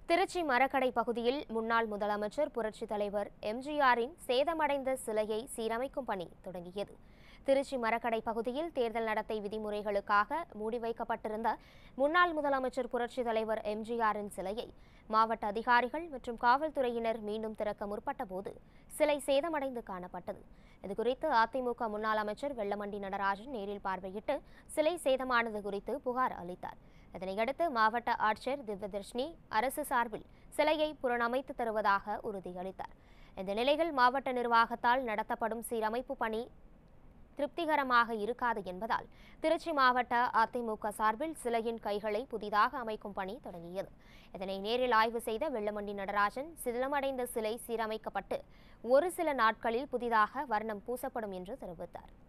திருச்சி மரக்கடை பகுதியில் முன்னாள் முதலமைச்சர் புரட்சித் தலைவர் எம்ஜிஆரின் சேதமடைந்த சிலையை சீரமைக்கும் பணி தொடங்கியது திருச்சி மரக்கடை பகுதியில் தேர்தல் நடத்தை விதிமுறைகளுக்காக மூடி வைக்கப்பட்டிருந்த முன்னாள் முதலமைச்சர் புரட்சித் தலைவர் எம்ஜிஆரின் சிலையை மாவட்ட அதிகாரிகள் மற்றும் காவல்துறையினர் மீண்டும் திறக்க முற்பட்டபோது சிலை சேதமடைந்து காணப்பட்டது இதுகுறித்து அதிமுக முன்னாள் அமைச்சர் வெள்ளமண்டி நடராஜன் நேரில் பார்வையிட்டு சிலை சேதமானது குறித்து புகார் அளித்தார் இதனையடுத்து மாவட்ட ஆட்சியர் திவ்யதர்ஷினி அரசு சார்பில் சிலையை புனரமைத்து தருவதாக உறுதியளித்தார் இந்த நிலையில் மாவட்ட நிர்வாகத்தால் நடத்தப்படும் சீரமைப்பு பணி திருப்திகரமாக இருக்காது என்பதால் திருச்சி மாவட்ட அதிமுக சார்பில் சிலையின் கைகளை புதிதாக அமைக்கும் பணி தொடங்கியது இதனை நேரில் ஆய்வு செய்த வெள்ளமண்டி நடராஜன் சிதிலமடைந்த சிலை சீரமைக்கப்பட்டு ஒரு சில நாட்களில் புதிதாக வர்ணம் பூசப்படும் என்று தெரிவித்தார்